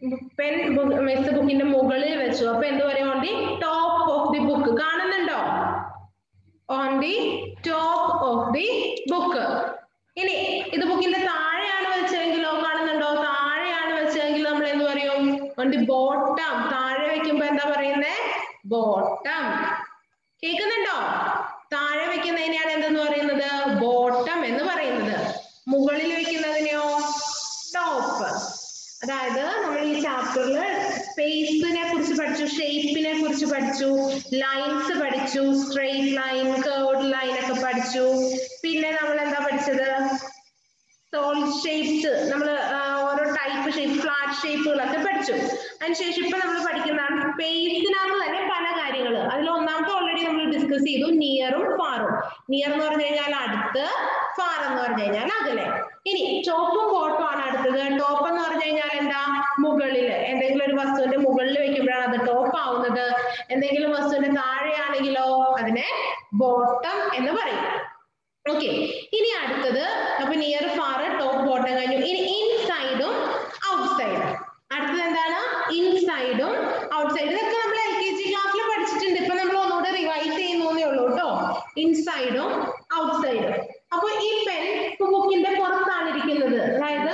Pen miss ബുക്കിന്റെ മുകളിൽ വെച്ചു അപ്പൊ എന്ത് പറയും on the top of the book കാണുന്നുണ്ടോ on the top of the book ഇനി ഇത് ബുക്കിന്റെ താഴെയാണ് വെച്ചതെങ്കിലോ കാണുന്നുണ്ടോ താഴെയാണ് വെച്ചതെങ്കിൽ നമ്മൾ എന്ത് പറയും ഓൺ ദി ബോട്ടം താഴെ വെക്കുമ്പോ എന്താ പറയുന്നേ ബോട്ടം കേൾക്കുന്നുണ്ടോ താഴെ വെക്കുന്നതിനെയാണ് എന്തെന്ന് പറയുന്നത് ബോട്ടം എന്ന് പറയുന്നത് മുകളിൽ വെക്കുന്നതിനെയോ ടോപ്പ് അതായത് നമ്മൾ ഈ ചാപ്റ്ററിൽ സ്പേസിനെ കുറിച്ച് പഠിച്ചു ഷേപ്പിനെ കുറിച്ച് പഠിച്ചു ലൈൻസ് പഠിച്ചു സ്ട്രെയിറ്റ് ലൈൻ കേർഡ് ലൈൻ ഒക്കെ പഠിച്ചു പിന്നെ നമ്മൾ എന്താ പഠിച്ചത് സോളിഡ് ഷേപ്സ് നമ്മൾ ഓരോ ടൈപ്പ് ഷേപ്പ് ഫ്ലാറ്റ് ഷേപ്പുകളൊക്കെ പഠിച്ചു അതിനുശേഷം ഇപ്പൊ നമ്മൾ പഠിക്കുന്നതാണ് സ്പേസിനകത്ത് തന്നെ പല കാര്യങ്ങൾ അതിൽ ഒന്നാമത്തെ ഓൾറെഡി നമ്മൾ ഡിസ്കസ് ചെയ്തു നിയറും ഫാറും നിയർ എന്ന് പറഞ്ഞു കഴിഞ്ഞാൽ അടുത്ത് ഫാർ എന്ന് പറഞ്ഞു കഴിഞ്ഞാൽ അകലെ ഇനി ടോപ്പും ബോട്ടും ആണ് അടുത്തത് ടോപ്പ് എന്ന് പറഞ്ഞു കഴിഞ്ഞാൽ എന്താ മുകളിൽ എന്തെങ്കിലും ഒരു വസ്തുവിന്റെ മുകളിൽ വെക്കുമ്പോഴാണ് അത് ടോപ്പ് ആവുന്നത് എന്തെങ്കിലും വസ്തുവിന്റെ താഴെയാണെങ്കിലോ അതിനെ ബോട്ടം എന്ന് പറയും ഓക്കെ ഇനി അടുത്തത് അപ്പൊ നിയർ ഫാർ ടോപ്പ് ബോട്ടം കഴിഞ്ഞു ഇനി ഇൻസൈഡും ഔട്ട്സൈഡും അടുത്തത് എന്താണ് ഇൻസൈഡും ഔട്ട്സൈഡും ഇതൊക്കെ നമ്മൾ എൽ കെ ജി ക്ലാസ്സിൽ പഠിച്ചിട്ടുണ്ട് ഇപ്പൊ നമ്മൾ ഒന്നുകൂടെ റിവൈസ് ചെയ്യുന്നേ ഉള്ളൂ കേട്ടോ ഇൻസൈഡും ഔട്ട്സൈഡും അപ്പൊ ഈ പെൻ ബുക്കിന്റെ പുറത്താണ് ഇരിക്കുന്നത് അതായത്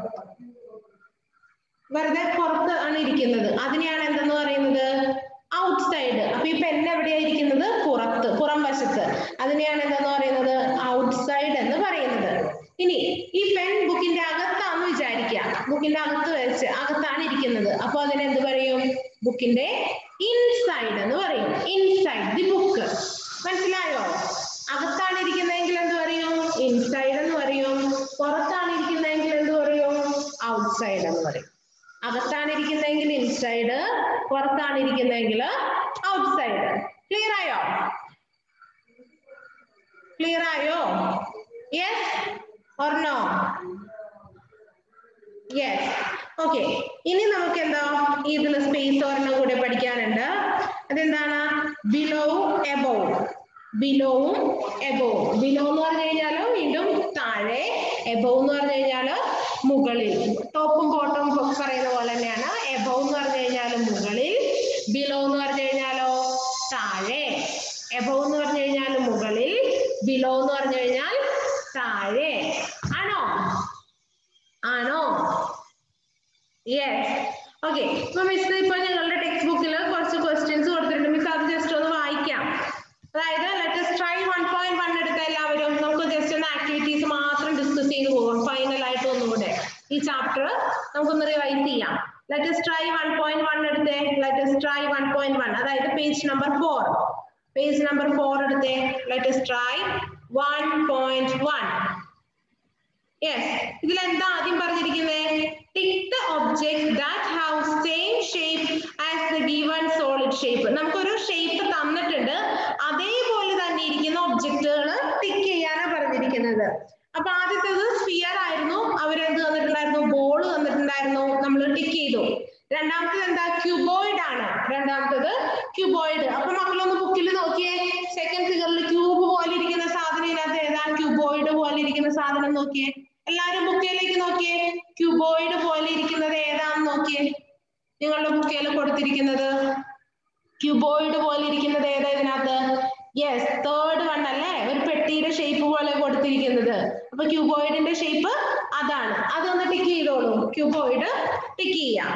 വെറുതെ പുറത്ത് ആണ് ഇരിക്കുന്നത് അതിനെയാണ് എന്തെന്ന് പറയുന്നത് ഔട്ട്സൈഡ് അപ്പൊ ഈ പെൻ എവിടെയാ ഇരിക്കുന്നത് പുറത്ത് പുറം വശത്ത് അതിനെയാണ് എന്തെന്ന് പറയുന്നത് ഔട്ട്സൈഡ് എന്ന് പറയുന്നത് ഇനി ഈ പെൻ ബുക്കിന്റെ അകത്താന്ന് വിചാരിക്കുക ബുക്കിന്റെ അകത്ത് വെച്ച് അകത്താണ് ഇരിക്കുന്നത് അപ്പൊ അതിനെ എന്ത് പറയും ബുക്കിന്റെ ഇൻസൈഡ് എന്ന് പറയും ഇൻസൈഡ് ദി ബുക്ക് മനസ്സിലായോ അകത്താണ് ഇരിക്കുന്നതെങ്കിൽ എന്ത് പറയും ഇൻസൈഡ് എന്ന് പറയും പുറത്താണ് ഇരിക്കുന്നതെങ്കിൽ എന്ത് പറയും ഔട്ട്സൈഡ് എന്ന് പറയും അകത്താണ് ഇരിക്കുന്നതെങ്കിൽ ഇൻസൈഡ് പുറത്താണ് ഇരിക്കുന്നതെങ്കിൽ ഔട്ട്സൈഡ് ക്ലിയർ ആയോ ക്ലിയർ ആയോ yes or no yes okay ഇനി നമുക്ക് എന്താ ഇതിൽ സ്പേസ് ഒരെണ്ണം കൂടെ പഠിക്കാനുണ്ട് അതെന്താണ് ബിലോ എബോവ് ബിലോവും എബോവും ബിലോ എന്ന് പറഞ്ഞു കഴിഞ്ഞാൽ വീണ്ടും താഴെ എബോവ് എന്ന് പറഞ്ഞു കഴിഞ്ഞാൽ മുകളിൽ ടോപ്പും ബോട്ടവും പറയുന്ന പോലെ തന്നെയാണ് എബോവ് എന്ന് പറഞ്ഞു കഴിഞ്ഞാൽ മുകളിൽ ബിലോ എന്ന് പറഞ്ഞു കഴിഞ്ഞാലോ താഴെ എബോവ് എന്ന് പറഞ്ഞു കഴിഞ്ഞാൽ മുകളിൽ ബിലോ എന്ന് പറഞ്ഞു കഴിഞ്ഞാൽ താഴെ ആണോ ആണോ യെസ് ഓക്കെ ഇപ്പൊ മിസ് ഇപ്പൊ നിങ്ങളുടെ ടെക്സ്റ്റ് ബുക്കിൽ കുറച്ച് ക്വസ്റ്റ്യൻസ് കൊടുത്തിട്ടുണ്ട് മിസ് അത് ജസ്റ്റ് ഒന്ന് വായിക്കാം അതായത് let's try one point one എടുത്ത എല്ലാവരും നമുക്ക് ജസ്റ്റ് ഒന്ന് ആക്ടിവിറ്റീസ് മാത്രം ഡിസ്കസ് ചെയ്ത് പോകാം ഫൈനൽ ആയിട്ട് ഒന്നുകൂടെ ഈ ചാപ്റ്റർ നമുക്കൊന്ന് റിവൈസ് ചെയ്യാം let's try one point one എടുത്തേ let's try one point one അതായത് page number four page number four എടുത്തേ let's try one point one yes ഇതിൽ എന്താ ആദ്യം പറഞ്ഞിരിക്കുന്നത് tick the object that have same shape as the given solid shape നമുക്കൊരു shape തന്നിട്ടുണ്ട് അതേപോലെ തന്നെ ഇരിക്കുന്ന ഒബ്ജക്റ്റുകൾ ടിക്ക് ചെയ്യാനാണ് പറഞ്ഞിരിക്കുന്നത് അപ്പൊ ആദ്യത്തേത് സ്ഫിയർ ആയിരുന്നു അവരെന്ത് തന്നിട്ടുണ്ടായിരുന്നു ബോൾ തന്നിട്ടുണ്ടായിരുന്നു നമ്മൾ ടിക്ക് ചെയ്തു രണ്ടാമത്തത് എന്താ ക്യൂബോയിഡ് ആണ് രണ്ടാമത്തത് ക്യൂബോയിഡ് അപ്പൊ മക്കളൊന്ന് ബുക്കിൽ നോക്കിയേ സെക്കൻഡ് ഫിഗറിൽ ക്യൂബ് പോലെ ഇരിക്കുന്ന സാധനം ഇതിനകത്ത് ഏതാണ് ക്യൂബോയിഡ് പോലെ ഇരിക്കുന്ന സാധനം നോക്കിയേ എല്ലാരും ബുക്കിലേക്ക് നോക്കിയേ ക്യൂബോയിഡ് പോലെ ഇരിക്കുന്നത് ഏതാണെന്ന് നോക്കിയേ നിങ്ങളുടെ ബുക്കിൽ കൊടുത്തിരിക്കുന്നത് ക്യൂബോയിഡ് പോലെ ഇരിക്കുന്നത് ഏതാ ഇതിനകത്ത് യെസ് തേർഡ് വൺ അല്ലേ ഒരു പെട്ടിയുടെ ഷേപ്പ് പോലെ കൊടുത്തിരിക്കുന്നത് അപ്പൊ ക്യൂബോയിഡിന്റെ ഷേപ്പ് അതാണ് അതൊന്ന് ടിക്ക് ചെയ്തോളൂ ക്യൂബോയിഡ് ടിക്ക് ചെയ്യാം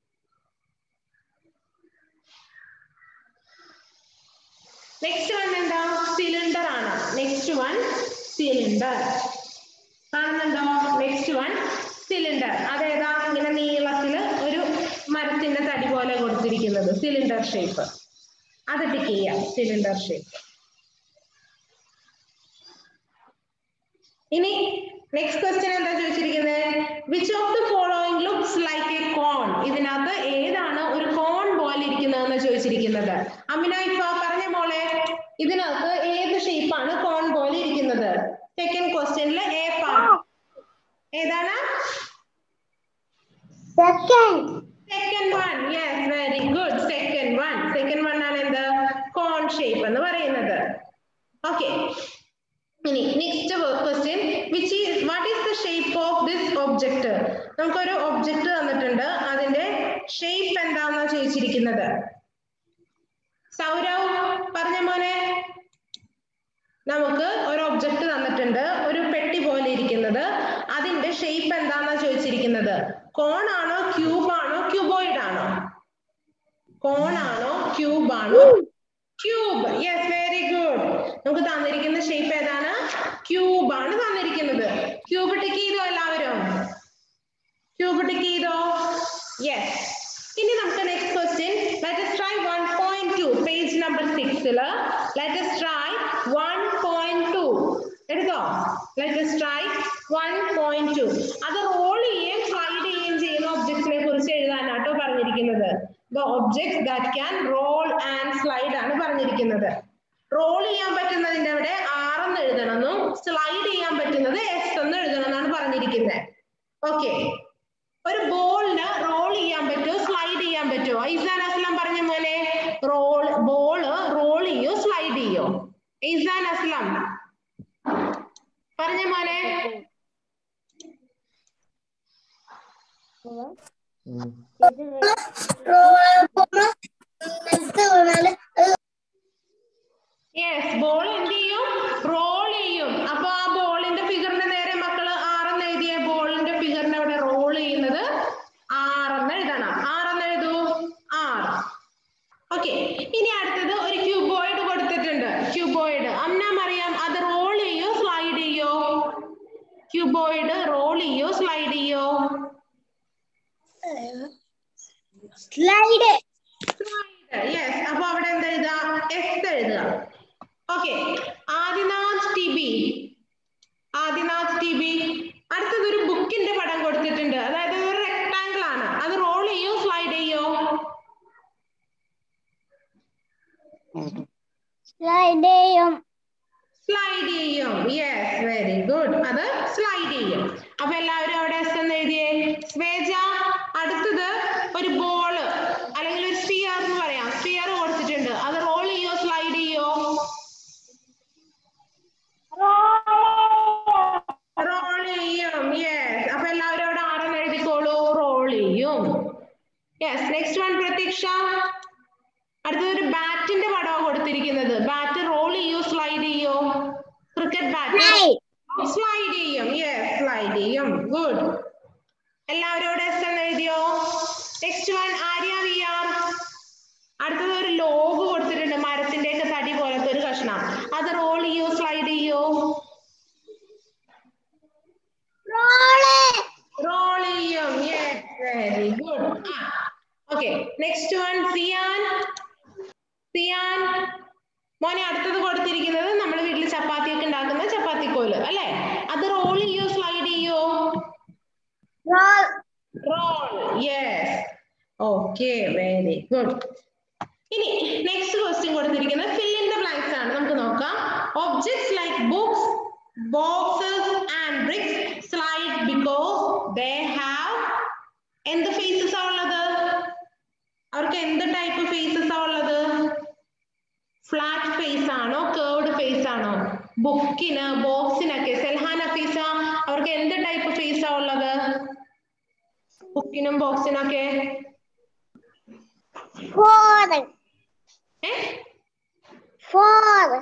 നെക്സ്റ്റ് വൺ എന്താ സിലിണ്ടർ ആണ് നെക്സ്റ്റ് വൺ സിലിണ്ടർ കാണുന്നുണ്ടോ നെക്സ്റ്റ് വൺ സിലിണ്ടർ അതേതാ ഇങ്ങനെ നീളത്തില് ഒരു മരത്തിന്റെ തടി പോലെ കൊടുത്തിരിക്കുന്നത് സിലിണ്ടർ ഷേപ്പ് അത് ടിക്ക് ചെയ്യാം സിലിണ്ടർ ഷേപ്പ് ഇനി നെക്സ്റ്റ് ക്വസ്റ്റ്യൻ എന്താ ചോദിച്ചിരിക്കുന്നത് which of the following looks like a cone ഇതിനകത്ത് ഏതാണ് ഒരു കോൺ പോലെ ഇരിക്കുന്നതെന്ന് ചോദിച്ചിരിക്കുന്നത് അമിന ഇപ്പൊ പറഞ്ഞ മോളെ ഇതിനകത്ത് ഏത് ഷേപ്പാണ് കോൺ പോലെ ഇരിക്കുന്നത് സെക്കൻഡ് ക്വസ്റ്റ്യനിൽ എ പാർട്ട് ഏതാണ് Second. Second one yes very good second one second one ആണ് എന്ത് കോൺ ഷേപ്പ് എന്ന് പറയുന്നത് ഓക്കെ ഇനി next question which is what is the shape of this object നമുക്കൊരു ഒബ്ജക്ട് തന്നിട്ടുണ്ട് അതിന്റെ ഷേപ്പ് എന്താണെന്നാ ചോദിച്ചിരിക്കുന്നത് സൗരവ് പറഞ്ഞ മോനെ നമുക്ക് ഒരു ഒബ്ജക്റ്റ് തന്നിട്ടുണ്ട് ഒരു പെട്ടി പോലെ ഇരിക്കുന്നത് അതിന്റെ ഷേപ്പ് എന്താണെന്നാ ചോദിച്ചിരിക്കുന്നത് കോൺ ആണോ ക്യൂബ് ആണോ ക്യൂബോയിഡ് ആണോ കോൺ ആണോ ക്യൂബ് ആണോ ക്യൂബ് യെസ് വെരി ഗുഡ് നമുക്ക് തന്നിരിക്കുന്ന ഷേപ്പ് ഏതാണ് ക്യൂബ് ആണ് തന്നിരിക്കുന്നത് ക്യൂബ് ടിക്ക് ചെയ്തോ എല്ലാവരും ക്യൂബ് ടിക്ക് ചെയ്തോ യെസ് ഇനി നമുക്ക് next question let us try 1.2 page number 6 ല് let us try 1.2 എടുത്തോ let us try 1.2 അത് റോൾ ചെയ്യുകയും സ്ലൈഡ് ചെയ്യുകയും ചെയ്യുന്ന ഒബ്ജക്റ്റിനെ കുറിച്ച് എഴുതാനാട്ടോ പറഞ്ഞിരിക്കുന്നത് the objects that can roll and slide ആണ് പറഞ്ഞിരിക്കുന്നത് റോൾ ചെയ്യാൻ പറ്റുന്നതിന്റെ അവിടെ ആർ എന്ന് എഴുതണമെന്നും സ്ലൈഡ് ചെയ്യാൻ പറ്റുന്നത് എസ് എന്ന് എഴുതണം എന്നാണ് പറഞ്ഞിരിക്കുന്നത് ഓക്കെ ഒരു ബോളിന് റോൾ ചെയ്യാൻ പറ്റുമോ സ്ലൈഡ് ചെയ്യാൻ പറ്റുമോ ഇസാൻ അസ്ലാം പറഞ്ഞ പോലെ റോൾ ബോള് റോൾ ചെയ്യോ സ്ലൈഡ് ചെയ്യോ ഇസാൻ അസ്ലാം പറഞ്ഞ മോനെ യെസ് ബോൾ എന്ത് ചെയ്യും റോൾ ചെയ്യും അപ്പൊ ആ ബോളിന്റെ ഫിഗറിന്റെ നേരെ മക്കള് ആറെന്ന് എഴുതിയ ബോളിന്റെ ഫിഗറിനെ അവിടെ റോൾ ചെയ്യുന്നത് ആറെന്ന് എഴുതണം ആറെന്ന് എഴുതൂ ആറ് ഓക്കെ ഇനി അടുത്തത് ഒരു ക്യൂബോയിഡ് കൊടുത്തിട്ടുണ്ട് ക്യൂബോയിഡ് അമ്നാം അറിയാം അത് റോൾ ചെയ്യോ സ്ലൈഡ് ചെയ്യോ ക്യൂബോയിഡ് റോൾ ചെയ്യോ സ്ലൈഡ് ചെയ്യോ സ്ലൈഡ് യെസ് അപ്പൊ അവിടെ എന്താ എഴുതുക എസ് എഴുതുക okay Adinath T B Adinath T B അടുത്തത് ഒരു ബുക്കിന്റെ പടം കൊടുത്തിട്ടുണ്ട് അതായത് ഒരു റെക്ടാങ്കിൾ ആണ് അത് റോൾ ചെയ്യോ സ്ലൈഡ് ചെയ്യോ സ്ലൈഡ് ചെയ്യും സ്ലൈഡ് ചെയ്യും യെസ് വെരി ഗുഡ് അത് സ്ലൈഡ് ചെയ്യും അപ്പൊ എല്ലാവരും അവിടെ എസ് എന്ന് എഴുതിയേ സ്വേജ അടുത്തത് ഒരു ബോള് അല്ലെങ്കിൽ ഒരു സ്പിയർ എന്ന് പറയാം സ്പിയർ കൊടുത്തിട്ടുണ്ട് അത് റോൾ ചെയ്യോ സ്ലൈഡ് ചെയ്യോ റോൾ ചെയ്യും യെസ് അപ്പൊ എല്ലാവരും അവിടെ ആരെന്ന് എഴുതിക്കോളൂ റോൾ ചെയ്യും യെസ് നെക്സ്റ്റ് വൺ പ്രതീക്ഷ അടുത്തത് ഒരു ബാറ്റിന്റെ പടമാണ് കൊടുത്തിരിക്കുന്നത് ബാറ്റ് റോൾ ചെയ്യോ സ്ലൈഡ് ചെയ്യോ ക്രിക്കറ്റ് ബാറ്റ് സ്ലൈഡ് സ്ലൈഡ് ചെയ്യും യെസ് സ്ലൈഡ് ചെയ്യും ഗുഡ് എല്ലാവരും ഇവിടെ എസ് എന്ന് എഴുതിയോ next one Arya V R അടുത്തത് ഒരു ലോഗ് കൊടുത്തിട്ടുണ്ട് മരത്തിന്റെ ഒക്കെ തടി പോലത്തെ ഒരു കഷ്ണം അത് റോൾ ചെയ്യോ സ്ലൈഡ് ചെയ്യോ റോള് റോൾ ചെയ്യും yes very good okay next one Siyan Siyan മോനെ അടുത്തത് കൊടുത്തിരിക്കുന്നത് നമ്മൾ വീട്ടിൽ ചപ്പാത്തി ഒക്കെ ഉണ്ടാക്കുന്ന ചപ്പാത്തിക്കോല് അല്ലെ അത് റോൾ ചെയ്യോ സ്ലൈഡ് ചെയ്യോ roll roll yes okay very good ഇനി നെക്സ്റ്റ് ക്വസ്റ്റ്യൻ കൊടുത്തിരിക്കുന്നത് ഫിൽ ഇൻ ദ ബ്ലാങ്ക്സ് ആണ് നമുക്ക് നോക്കാം objects like books boxes and bricks slide because they have എന്ത് ഫേസസ് ആ ഉള്ളത് അവർക്ക് എന്ത് ടൈപ്പ് ഫേസസ് ആ ഉള്ളത് ഫ്ലാറ്റ് ഫേസ് ആണോ കേർഡ് ഫേസ് ആണോ ബുക്കിന് ബോക്സിനൊക്കെ സെൽഹാൻ അഫീസ അവർക്ക് എന്ത് ടൈപ്പ് ഫേസ് ആ ഉള്ളത് ബുക്കിനും ബോക്സിനൊക്കെ ഫോർ ഏ ഫോർ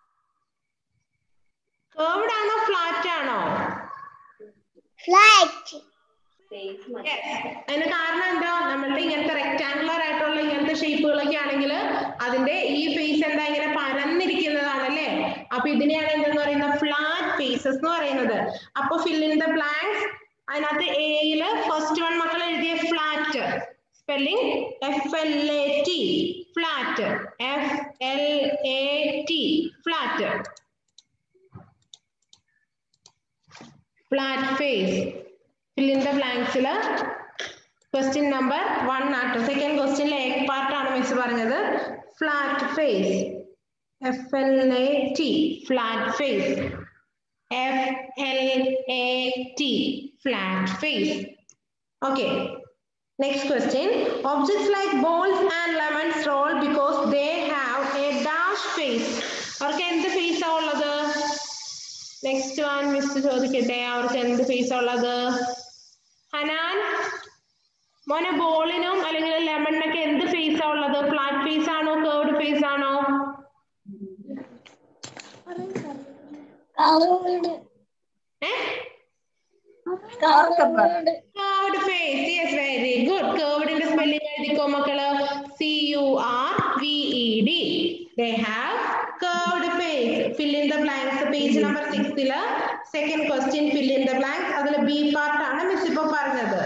കേർഡ് ആണോ ഫ്ലാറ്റ് ആണോ ഫ്ലൈറ്റ് Yes. അതിന് കാരണം എന്താ നമ്മളുടെ ഇങ്ങനത്തെ റെക്ടാങ്കുലർ ആയിട്ടുള്ള ഇങ്ങനത്തെ ഷേപ്പുകളൊക്കെ ആണെങ്കിൽ അതിന്റെ ഈ ഫേസ് എന്താ ഇങ്ങനെ പരന്നിരിക്കുന്നതാണല്ലേ അപ്പൊ ഇതിനെയാണ് എന്തെന്ന് പറയുന്നത് ഫ്ലാറ്റ് ഫേസസ് എന്ന് പറയുന്നത് അപ്പൊ ഫിൽ ഇൻ ദ ബ്ലാങ്ക്സ് അതിനകത്ത് എയില് ഫസ്റ്റ് വൺ മക്കൾ എഴുതിയ flat spelling F L A T flat F L A T flat flat face fill in the blanks ല് ക്വസ്റ്റ്യൻ നമ്പർ വൺ ആട്ടോ സെക്കൻഡ് ക്വസ്റ്റ്യനിലെ എ പാർട്ട് ആണ് മിസ് പറഞ്ഞത് flat face F L A T flat face F L A T flat face okay next question objects like balls and lemons roll because they have a dash face അവർക്ക് എന്ത് face ആ ഉള്ളത് next one miss ചോദിക്കട്ടെ അവർക്ക് എന്ത് face ഉള്ളത് ഹനാൻ മോനെ ബോളിനും അല്ലെങ്കിൽ ലെമണിനൊക്കെ എന്ത് ഫേസ് ആ ഉള്ളത് ഫ്ലാറ്റ് ഫേസ് ആണോ കേർഡ് ഫേസ് ആണോ കൗണ്ട് ഏ കൗണ്ട് curved face yes very good കർവ്ഡിന്റെ സ്പെല്ലിംഗ് എഴുതിക്കോ മക്കള് C U R V E D they have curved face fill in the blanks page number സിക്സില് second question fill in the blanks അതിൽ ബി പാർട്ട് ആണ് മിസ് ഇപ്പൊ പറഞ്ഞത്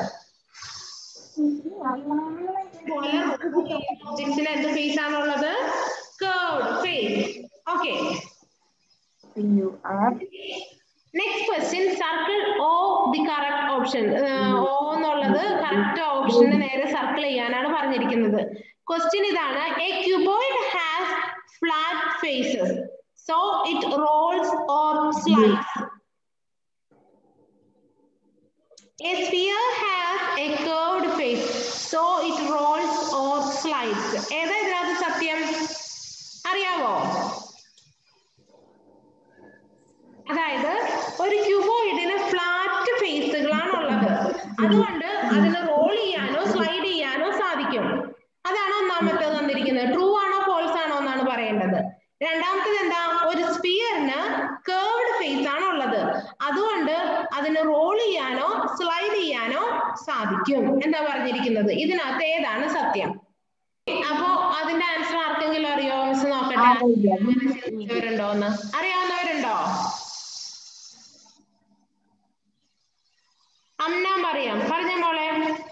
പോലെ ഒബ്ജക്ട്സിന് എന്ത് ഫേസ് ആണുള്ളത് curved face okay you are next question circle ഓ ദി കറക്റ്റ് ഓപ്ഷൻ ഓ എന്നുള്ളത് കറക്റ്റ് ഓപ്ഷന് നേരെ സർക്കിൾ ചെയ്യാനാണ് പറഞ്ഞിരിക്കുന്നത് ക്വസ്റ്റ്യൻ ഇതാണ് a cuboid has flat faces so it rolls or slides A sphere has a curved face, so it rolls or slides. ഏതാ ഇതിനകത്ത് സത്യം അറിയാവോ അതായത് ഒരു ക്യൂബോയിഡിന് ഫ്ലാറ്റ് ഫേസുകളാണ് ഉള്ളത് അതുകൊണ്ട് അതിന് റോൾ ചെയ്യാനോ സ്ലൈഡ് ചെയ്യാനോ സാധിക്കും അതാണ് ഒന്നാമത്തേത് തന്നിരിക്കുന്നത് ട്രൂ ആണോ ഫോൾസ് ആണോ എന്നാണ് പറയേണ്ടത് രണ്ടാമത്തേത് എന്താ ഒരു സ്പിയറിന് കേർവ്ഡ് ഫേസ് ആണ് ഉള്ളത് അതുകൊണ്ട് അതിന് റോൾ ചെയ്യാനോ സ്ലൈഡ് ചെയ്യാനോ സാധിക്കും എന്താ പറഞ്ഞിരിക്കുന്നത് ഇതിനകത്ത് ഏതാണ് സത്യം അപ്പോ അതിന്റെ ആൻസർ ആർക്കെങ്കിലും അറിയോ മിസ് നോക്കട്ടെ ചിന്തിച്ചവരുണ്ടോ എന്ന് അറിയാവുന്നവരുണ്ടോ അമ്ന മറിയാം പറഞ്ഞ മോളെ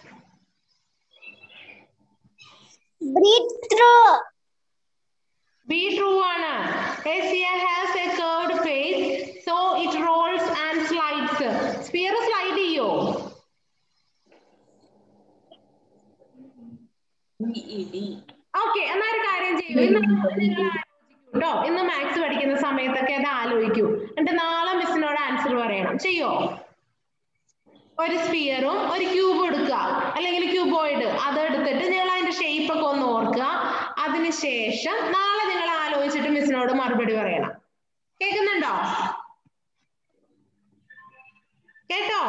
ബ്രീത്ത് ത്രൂ ബി ട്രൂ ആണ് A sphere has a curved face, so it rolls and slides. Sphere slide ചെയ്യോ ഓക്കെ എന്നാ ഒരു കാര്യം ചെയ്യൂ ഇന്ന് നിങ്ങൾ ആലോചിക്കൂ കേട്ടോ ഇന്ന് മാത്സ് പഠിക്കുന്ന സമയത്തൊക്കെ അത് ആലോചിക്കൂ എന്നിട്ട് നാളെ മിസ്സിനോട് ആൻസർ പറയണം ചെയ്യോ ഒരു സ്പിയറും ഒരു ക്യൂബും എടുക്കുക അല്ലെങ്കിൽ ക്യൂബോയിഡ് അത് എടുത്തിട്ട് നിങ്ങൾ അതിന്റെ ഷേപ്പ് ഒക്കെ ഒന്ന് ഓർക്കുക അതിനുശേഷം നാളെ നിങ്ങൾ ആലോചിച്ചിട്ട് മിസ്സിനോട് മറുപടി പറയണം കേൾക്കുന്നുണ്ടോ കേട്ടോ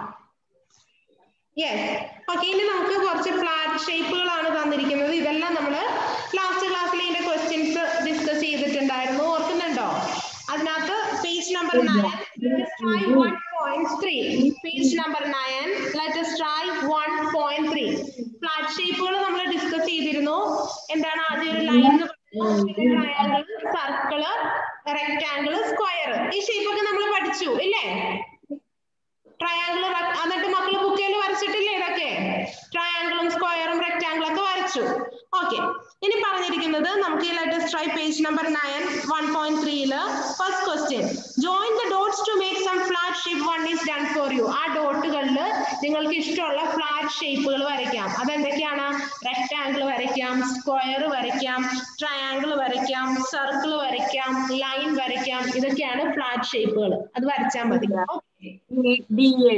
യെസ് ഓക്കെ ഇനി നമുക്ക് കുറച്ച് ഫ്ലാറ്റ് ഷേപ്പുകളാണ് തന്നിരിക്കുന്നത് ഇതെല്ലാം നമ്മൾ ലാസ്റ്റ് ക്ലാസ്സിൽ ഇതിന്റെ ക്വസ്റ്റ്യൻസ് ഡിസ്കസ് ചെയ്തിട്ടുണ്ടായിരുന്നു ഓർക്കുന്നുണ്ടോ അതിനകത്ത് page number nine try one point three page number nine let's try one point three flat ഷേപ്പുകൾ നമ്മൾ ഡിസ്കസ് ചെയ്തിരുന്നു എന്താണ് ആദ്യം ഒരു line triangle circle rectangle square ഈ ഷേപ്പ് ഒക്കെ നമ്മൾ പഠിച്ചു ഇല്ലേ ട്രയാങ്കിൾ എന്നിട്ട് മക്കള് ബുക്കിൽ വരച്ചിട്ടില്ലേ ഇതൊക്കെ ട്രയാങ്കിളും സ്ക്വയറും റെക്ടാങ്കിളും ഒക്കെ വരച്ചു ഓക്കെ ഇനി പറഞ്ഞിരിക്കുന്നത് നമുക്ക് ഈ let's try page number nine one point ത്രീയില് first question join the dots to make some flat shape one is done for you ആ ഡോട്ടുകളിൽ നിങ്ങൾക്ക് ഇഷ്ടമുള്ള ഫ്ലാറ്റ് ഷേപ്പുകൾ വരയ്ക്കാം അതെന്തൊക്കെയാണ് റെക്ടാങ്കിൾ വരയ്ക്കാം സ്ക്വയർ വരയ്ക്കാം ട്രയാങ്കിൾ വരയ്ക്കാം സർക്കിൾ വരയ്ക്കാം ലൈൻ വരയ്ക്കാം ഇതൊക്കെയാണ് ഫ്ലാറ്റ് ഷേപ്പുകൾ അത് വരച്ചാൽ മതി ഓക്കെ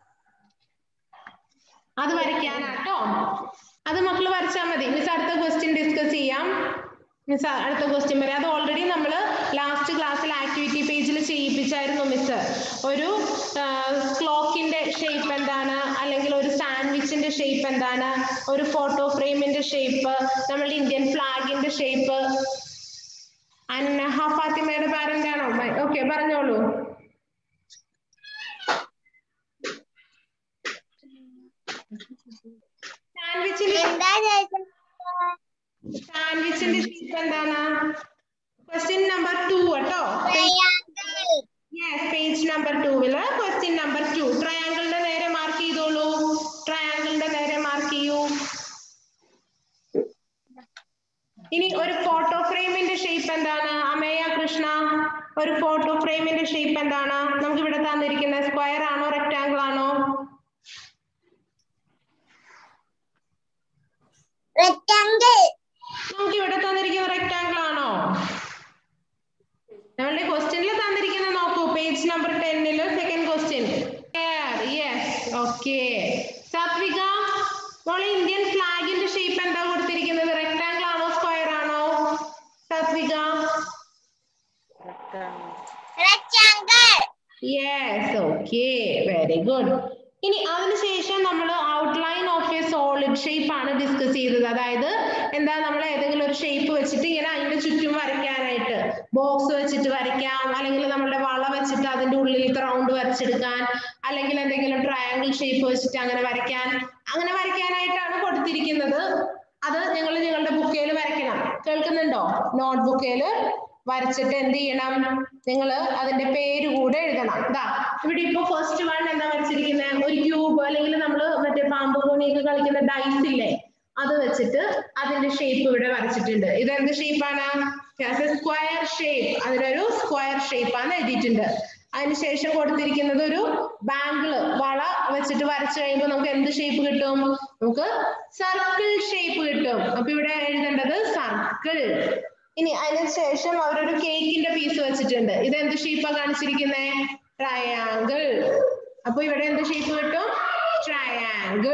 അത് വരയ്ക്കാനാട്ടോ അത് മക്കൾ വരച്ചാൽ മതി മിസ് അടുത്ത ക്വസ്റ്റ്യൻ ഡിസ്കസ് ചെയ്യാം മിസ് അടുത്ത ക്വസ്റ്റ്യൻ വരെ അത് ഓൾറെഡി നമ്മൾ ലാസ്റ്റ് ക്ലാസ്സിൽ ആക്ടിവിറ്റി പേജിൽ ചെയ്യിപ്പിച്ചായിരുന്നു മിസ് ഒരു ക്ലോക്കിന്റെ ഷേപ്പ് എന്താണ് അല്ലെങ്കിൽ ഒരു സാൻഡ്വിച്ചിന്റെ ഷേപ്പ് എന്താണ് ഒരു ഫോട്ടോ ഫ്രെയിമിന്റെ ഷേപ്പ് നമ്മളുടെ ഇന്ത്യൻ ഫ്ലാഗിന്റെ ഷേപ്പ് അന്നഹ ഫാത്തിമയുടെ പാരന്റ് ആണോ ഓക്കെ പറഞ്ഞോളൂ സാൻഡ്വിച്ചിന്റെ എന്താ ചോദിച്ചത് സാൻഡ്വിച്ചിന്റെ ഷേപ്പ് എന്താണ് ക്വസ്റ്റ്യൻ നമ്പർ ടു കേട്ടോ ട്രയാങ്കിൾ യെസ് പേജ് നമ്പർ ടൂവില് ക്വസ്റ്റ്യൻ നമ്പർ ടു ട്രയാങ്കിളിന്റെ നേരെ മാർക്ക് ചെയ്തോളൂ ട്രയാങ്കിളിന്റെ നേരെ മാർക്ക് ചെയ്യൂ ഇനി ഒരു ഫോട്ടോ ഫ്രെയിമിന്റെ ഷേപ്പ് എന്താണ് അമേയ കൃഷ്ണ ഒരു ഫോട്ടോ ഫ്രെയിമിന്റെ ഷേപ്പ് എന്താണ് നമുക്ക് ഇവിടെ തന്നിരിക്കുന്ന സ്ക്വയർ ആണോ റെക്ടാങ്കിൾ ആണോ റെക്ടാങ്കിൾ നമുക്ക് ഇവിടെ തന്നിരിക്കുന്ന റെക്ടാങ്കിൾ ആണോ നമ്മളുടെ ക്വസ്റ്റ്യനിൽ തന്നിരിക്കുന്ന നോക്കൂ പേജ് നമ്പർ ടെന്നില് second question yes okay Sathvika മോളെ ഇന്ത്യൻ ഫ്ലാഗിന്റെ ഷേപ്പ് എന്താ കൊടുത്തിരിക്കുന്നത് റെക്ടാങ്കിൾ ആണോ സ്ക്വയർ ആണോ Sathvika rectangle yes okay very good ഇനി അതിനുശേഷം നമ്മൾ outline of a solid shape ആണ് ഡിസ്കസ് ചെയ്തത് അതായത് എന്താ നമ്മൾ ഏതെങ്കിലും ഒരു ഷേപ്പ് വെച്ചിട്ട് ഇങ്ങനെ അതിന്റെ ചുറ്റും വരയ്ക്കാനായിട്ട് ബോക്സ് വെച്ചിട്ട് വരയ്ക്കാം അല്ലെങ്കിൽ നമ്മുടെ വള വെച്ചിട്ട് അതിന്റെ ഉള്ളിലത്തെ റൗണ്ട് വരച്ചെടുക്കാൻ അല്ലെങ്കിൽ എന്തെങ്കിലും ട്രയാങ്കിൾ ഷേപ്പ് വെച്ചിട്ട് അങ്ങനെ വരയ്ക്കാൻ അങ്ങനെ വരയ്ക്കാനായിട്ടാണ് കൊടുത്തിരിക്കുന്നത് അത് നിങ്ങൾ നിങ്ങളുടെ ബുക്കേൽ വരയ്ക്കണം കേൾക്കുന്നുണ്ടോ നോട്ട് ബുക്കേൽ വരച്ചിട്ട് എന്ത് ചെയ്യണം നിങ്ങൾ അതിന്റെ പേര് കൂടെ എഴുതണം ഇതാ ഇവിടെ ഇപ്പൊ ഫസ്റ്റ് വൺ എന്താ വരച്ചിരിക്കുന്നത് ഒരു ക്യൂബ് അല്ലെങ്കിൽ നമ്മൾ മറ്റേ പാമ്പ് കോണിയൊക്കെ കളിക്കുന്ന ഡൈസ് ഇല്ലേ അത് വെച്ചിട്ട് അതിന്റെ ഷേപ്പ് ഇവിടെ വരച്ചിട്ടുണ്ട് ഇത് എന്ത് ഷേപ്പാണ് സ്ക്വയർ ഷേപ്പ് അതിനൊരു സ്ക്വയർ ഷേപ്പ് ആണ് എഴുതിയിട്ടുണ്ട് അതിനുശേഷം കൊടുത്തിരിക്കുന്നത് ഒരു ബാങ്കിള് വള വെച്ചിട്ട് വരച്ചു കഴിയുമ്പോൾ നമുക്ക് എന്ത് ഷേപ്പ് കിട്ടും നമുക്ക് സർക്കിൾ ഷേപ്പ് കിട്ടും അപ്പൊ ഇവിടെ എഴുതേണ്ടത് സർക്കിൾ ഇനി അതിനുശേഷം അവരൊരു കേക്കിന്റെ പീസ് വെച്ചിട്ടുണ്ട് ഇത് എന്ത് ഷേപ്പാ കാണിച്ചിരിക്കുന്നത് ട്രയാങ്കിൾ അപ്പൊ ഇവിടെ എന്ത് ഷേപ്പ് കിട്ടും ട്രയാങ്കിൾ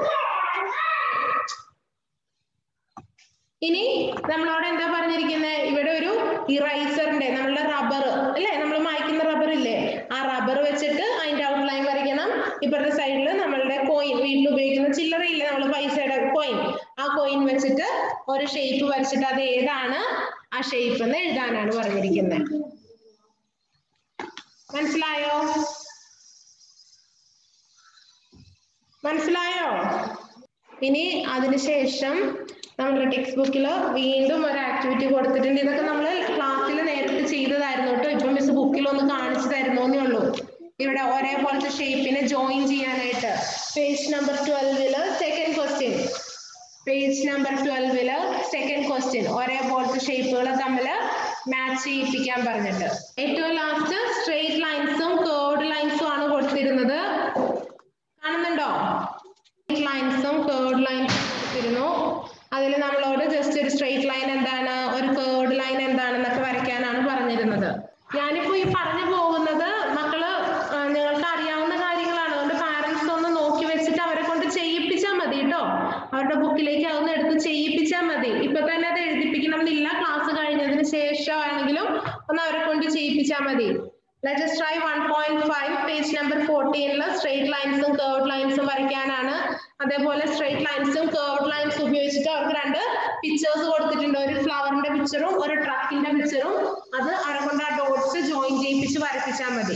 ഇനി നമ്മളോട് എന്താ പറഞ്ഞിരിക്കുന്നത് ഇവിടെ ഒരു ഇറൈസറിന്റെ നമ്മളുടെ റബ്ബർ അല്ലേ നമ്മൾ മായ്ക്കുന്ന റബ്ബർ ഇല്ലേ ആ റബ്ബർ വെച്ചിട്ട് അതിന്റെ ഔട്ട്ലൈൻ വരയ്ക്കണം ഇപ്പുറത്തെ സൈഡിൽ നമ്മളുടെ കോയിൻ വീട്ടിൽ ഉപയോഗിക്കുന്ന ചില്ലറ ഇല്ലേ നമ്മൾ പൈസയുടെ കോയിൻ ആ കോയിൻ വെച്ചിട്ട് ഒരു ഷേപ്പ് വരച്ചിട്ട് അത് ഏതാണ് ആ ഷേപ്പ് എന്ന് എഴുതാനാണ് പറഞ്ഞിരിക്കുന്നത് മനസ്സിലായോ മനസ്സിലായോ ഇനി അതിനുശേഷം നമ്മുടെ ടെക്സ്റ്റ് ബുക്കിൽ വീണ്ടും ഒരു ആക്ടിവിറ്റി കൊടുത്തിട്ടുണ്ട് ഇതൊക്കെ നമ്മൾ ക്ലാസ്സിൽ നേരിട്ട് ചെയ്തതായിരുന്നു കേട്ടോ ഇപ്പം മിസ് ബുക്കിൽ ഒന്ന് കാണിച്ചു തരുന്നേ ഉള്ളൂ ഇവിടെ ഒരേപോലത്തെ ഷേപ്പിനെ ജോയിൻ ചെയ്യാനായിട്ട് പേജ് നമ്പർ ട്വൽവില് സെക്കൻഡ് ക്വസ്റ്റ്യൻ പേജ് നമ്പർ ട്വൽവില് സെക്കൻഡ് ക്വസ്റ്റ്യൻ ഒരേപോലത്തെ ഷേപ്പുകൾ തമ്മിൽ മാച്ച് ചെയ്യിപ്പിക്കാൻ പറഞ്ഞിട്ട് ഏറ്റവും ലാസ്റ്റ് സ്ട്രെയിറ്റ് ലൈൻസും കേർഡ് ലൈൻസും ആണ് കൊടുത്തിരുന്നത് കാണുന്നുണ്ടോ ലൈൻസും കേർഡ് ലൈൻസും കൊടുത്തിരുന്നു അതിൽ നമ്മളോട് ജസ്റ്റ് ഒരു സ്ട്രെയിറ്റ് ലൈൻ എന്താണ് ഒരു കേർഡ് ലൈൻ എന്താണെന്നൊക്കെ വരയ്ക്കാനാണ് പറഞ്ഞിരുന്നത് ഞാനിപ്പോ ഈ പറഞ്ഞു പോകുന്നത് മക്കള് ആ, നിങ്ങൾക്ക് അറിയാവുന്ന കാര്യങ്ങളാണ് അതുകൊണ്ട് പാരന്റ്സ് ഒന്ന് നോക്കി വെച്ചിട്ട് അവരെ കൊണ്ട് ചെയ്യിപ്പിച്ചാൽ മതി കേട്ടോ അവരുടെ ബുക്കിലേക്ക് അതൊന്ന് എടുത്ത് ചെയ്യിപ്പിച്ചാൽ മതി ഇപ്പൊ തന്നെ അത് എഴുതിപ്പിക്കണം എന്നില്ല ക്ലാസ് കഴിഞ്ഞതിന് ശേഷമാണെങ്കിലും ഒന്ന് അവരെ കൊണ്ട് ചെയ്യിപ്പിച്ചാൽ മതി Let us try 1.5 page number ഫോർട്ടീനില് സ്ട്രെയിറ്റ് ലൈൻസും കേർഡ് ലൈൻസും വരയ്ക്കാനാണ് അതേപോലെ സ്ട്രെയിറ്റ് ലൈൻസും കേർഡ് ലൈൻസും ഉപയോഗിച്ചിട്ട് അവർക്ക് രണ്ട് പിക്ചേഴ്സ് കൊടുത്തിട്ടുണ്ട് ഒരു ഫ്ലവറിന്റെ പിക്ചറും ഒരു ട്രക്കിന്റെ പിക്ചറും അത് അവരെ കൊണ്ട് ആ ഡോട്ട്സ് ജോയിൻ ചെയ്യിപ്പിച്ച് വരപ്പിച്ചാൽ മതി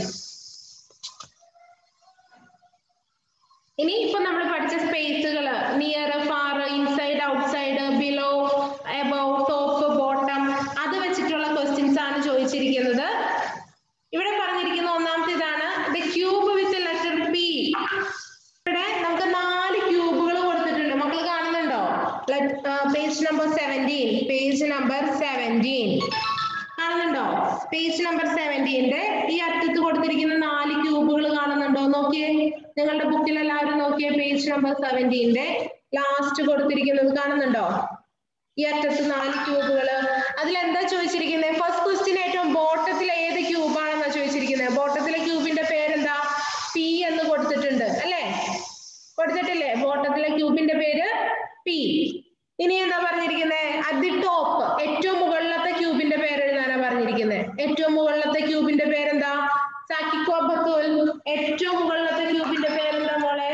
ഇനി ഇപ്പൊ നമ്മൾ പഠിച്ച സ്പേസുകൾ near far inside outside below above top bottom അത് വെച്ചിട്ടുള്ള ക്വസ്റ്റ്യൻസ് ആണ് ചോദിച്ചിരിക്കുന്നത് ഇവിടെ പറഞ്ഞിരിക്കുന്ന ഒന്നാമത്തെ ഇതാണ് the cube with letter P ഇവിടെ നമുക്ക് നാല് ക്യൂബുകൾ കൊടുത്തിട്ടുണ്ട് മക്കൾ കാണുന്നുണ്ടോ page number seventeen page number seventeen കാണുന്നുണ്ടോ പേജ് നമ്പർ സെവൻറ്റീന്റെ ഈ അറ്റത്ത് കൊടുത്തിരിക്കുന്ന നാല് ക്യൂബുകൾ കാണുന്നുണ്ടോ നോക്കിയേ നിങ്ങളുടെ ബുക്കിൽ എല്ലാവരും നോക്കിയേ പേജ് നമ്പർ സെവൻറ്റീന്റെ ലാസ്റ്റ് കൊടുത്തിരിക്കുന്നത് കാണുന്നുണ്ടോ ഈ അറ്റത്ത് നാല് ക്യൂബുകൾ അതിൽ എന്താ ചോദിച്ചിരിക്കുന്നത് ഫസ്റ്റ് ക്വസ്റ്റ്യൻ ഏറ്റവും ബോട്ടത്തിൽ ഏത് ക്യൂബാണെന്നാ ചോദിച്ചിരിക്കുന്നത് ബോട്ടത്തിലെ ക്യൂബിന്റെ പേരെന്താ പി എന്ന് കൊടുത്തിട്ടുണ്ട് അല്ലേ കൊടുത്തിട്ടില്ലേ ബോട്ടത്തിലെ ക്യൂബിന്റെ പേര് പി ഇനി എന്താ പറഞ്ഞിരിക്കുന്നത് അറ്റ് ദി ടോപ്പ് ഏറ്റവും മുകളിലത്തെ ക്യൂബിന്റെ പേര് എഴുതാനാ പറഞ്ഞിരിക്കുന്നത് ഏറ്റവും മുകളിലത്തെ ക്യൂബിന്റെ പേരെന്താ സാക്കിക്കോ ബത്തുൽ ഏറ്റവും മുകളിലത്തെ ക്യൂബിന്റെ പേരെന്താ മോളെ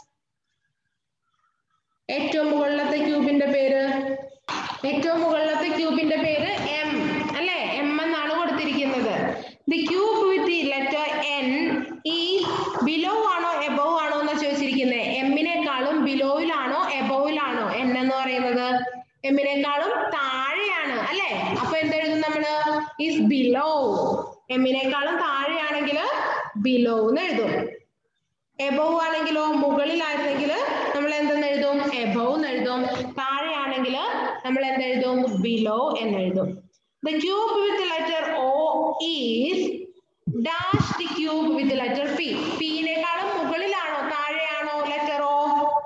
ഏറ്റവും മുകളിലത്തെ ക്യൂബിന്റെ പേര് ഏറ്റവും മുകളിലത്തെ ക്യൂബിന്റെ പേര് എം അല്ലെ എം എന്നാണ് കൊടുത്തിരിക്കുന്നത് the cube with the letter N ഈ ബിലോ ആണോ എബോവ് ആണോ എന്ന് ചോദിച്ചിരിക്കുന്നത് എമ്മിനേക്കാളും ബിലോയിലാണോ എബോവിലാണോ എൻ എന്ന് പറയുന്നത് എമ്മിനേക്കാളും താഴെയാണ് അല്ലെ അപ്പൊ എന്തെഴുതും നമ്മള് ഈസ് ബിലോ എമ്മിനേക്കാളും താഴെയാണെങ്കിൽ ബിലോ എന്ന് എഴുതും എബോവ് ആണെങ്കിലോ മുകളിലായിരുന്നെങ്കിൽ നമ്മൾ എന്തെന്ന് എഴുതും എബോവ് എന്ന് എഴുതും താഴെയാണെങ്കിൽ നമ്മൾ എന്തെഴുതും ബിലോ എന്ന് എഴുതും the cube with letter O is dash the cube with letter P പിന്നേക്കാളും മുകളിലാണോ താഴെയാണോ ലെറ്റർ ഒ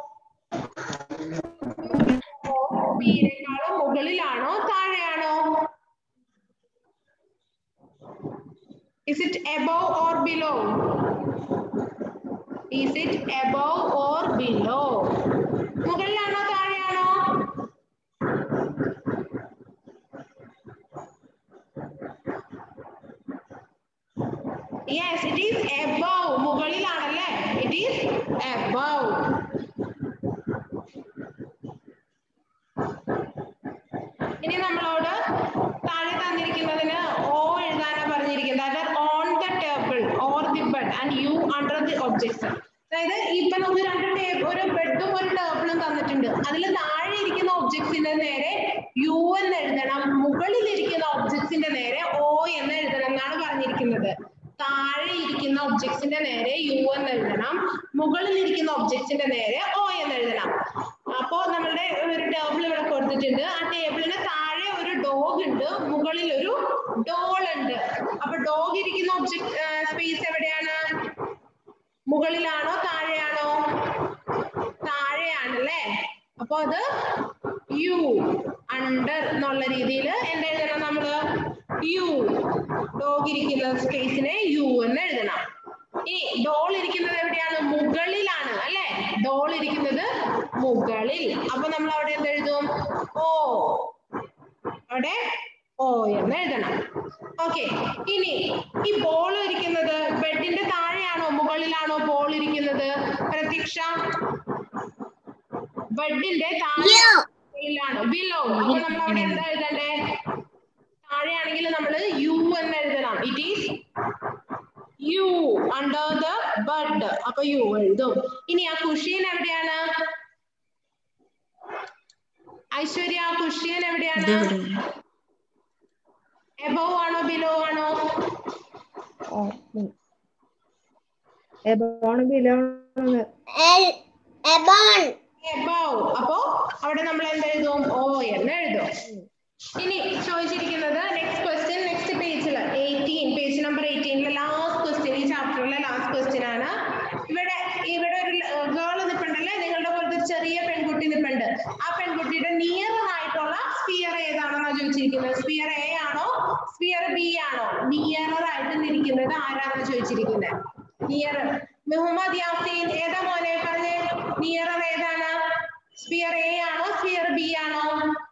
പിന്നേക്കാളും മുകളിലാണോ താഴെയാണോ is it above or below Is it above or below? മുകളിലാണോ താഴെയാണോ Yes, it is above. മുകളിലാണല്ലേ? It is above ഇനി നമ്മളോട് താഴെ തന്നിരിക്കുന്നതിന് ഓ എഴുതാനാ പറഞ്ഞിരിക്കുന്നത് അതായത് on the table or the bed and U under the objects അതായത് ഇപ്പൊ നമുക്ക് രണ്ട് ടേബിൾ ഒരു ബെഡും ഒരു ടേബിളും തന്നിട്ടുണ്ട് അതിൽ താഴെ ഇരിക്കുന്ന ഒബ്ജക്ട്സിന്റെ നേരെ യു എന്ന് എഴുതണം മുകളിൽ ഇരിക്കുന്ന ഒബ്ജക്ട്സിന്റെ നേരെ ഓ എന്ന് എഴുതണം എന്നാണ് പറഞ്ഞിരിക്കുന്നത് താഴെ ഇരിക്കുന്ന ഒബ്ജക്ട്സിന്റെ നേരെ യു എന്ന് എഴുതണം മുകളിൽ ഇരിക്കുന്ന ഒബ്ജക്ട്സിന്റെ നേരെ ഓ എന്ന് എഴുതണം അപ്പോ നമ്മളുടെ ഒരു ടേബിൾ ഇവിടെ കൊടുത്തിട്ടുണ്ട് ആ ടേബിളിന് താഴെ ഒരു ഡോഗ് ഉണ്ട് മുകളിൽ ഒരു ഡോൾ ഉണ്ട് അപ്പൊ ഡോഗ് ഇരിക്കുന്ന ഒബ്ജക്ട് സ്പേസ് എവിടെയാണ് മുകളിലാണോ താഴെയാണോ താഴെയാണല്ലേ അപ്പൊ അത് യു അണ്ടർ എന്നുള്ള രീതിയിൽ എന്ത് എഴുതണം നമ്മള് യു ഡോഗ് ഇരിക്കുന്ന സ്പേസിനെ യു എന്ന് എഴുതണം ഇനി ഡോൾ ഇരിക്കുന്നത് എവിടെയാണ് മുകളിലാണ് അല്ലെ ഡോൾ ഇരിക്കുന്നത് മുകളിൽ അപ്പൊ നമ്മൾ അവിടെ എന്ത് എഴുതും ഓ അവിടെ ഓ എന്ന് എഴുതണം ഓക്കെ ഇനി ഈ ബോൾ ഇരിക്കുന്നത് ബെഡിന്റെ താഴെയാണോ മുകളിലാണോ ബോൾ ഇരിക്കുന്നത് പ്രതീക്ഷ ബെഡിന്റെ താഴെയാണോ ബിലോ അപ്പൊ നമ്മൾ അവിടെ എന്താ എഴുതണ്ടേ താഴെയാണെങ്കിൽ നമ്മൾ യു എന്ന് എഴുതണം it is U under the bed അപ്പൊ യു എഴുതും ഇനി ആ കുഷ്യൻ എവിടെയാണ് ഐശ്വര്യ ആ കുഷ്യൻ എവിടെയാണ് എബവ് ആണോ ബിലോ ആണോ എബോണ് ബിലോണ് Ebon. എബവ് അപ്പോ അവിടെ നമ്മൾ എന്ത് എഴുതും ഓ എന്ന് എഴുതും ഇനി ചോദിച്ചിരിക്കുന്നത് നെക്സ്റ്റ് ക്വസ്റ്റ്യൻ നെക്സ്റ്റ് പേജിൽ എയ്റ്റീൻ പേജ് നമ്പർ എയ്റ്റീനിലെ ലാസ്റ്റ് ക്വസ്റ്റ്യൻ ഈ ചാപ്റ്ററിലെ ലാസ്റ്റ് ക്വസ്റ്റ്യൻ ആണ് ഇവിടെ ഇവിടെ ഒരു ഗേൾ നിൽപ്പുണ്ടല്ലേ നിങ്ങളുടെ പോലത്തെ ഒരു ചെറിയ പെൺകുട്ടി നിൽപ്പുണ്ട് ആ പെൺകുട്ടിയുടെ നിയർ ആയിട്ടുള്ള സ്പിയർ ഏതാണെന്നാണ് ചോദിച്ചിരിക്കുന്നത് സ്പിയർ എ ആണോ സ്പിയർ ബി ആണോ നിയർ ആയിട്ട് നിൽക്കുന്നത് ആരാണെന്ന് ചോദിച്ചിരിക്കുന്നത് നിയർ മുഹമ്മദ് യാസീൻ ഏതാ മോനെ പറഞ്ഞേ നിയർ ഏതാണ് സ്പിയർ എ ആണോ സ്പിയർ ബി ആണോ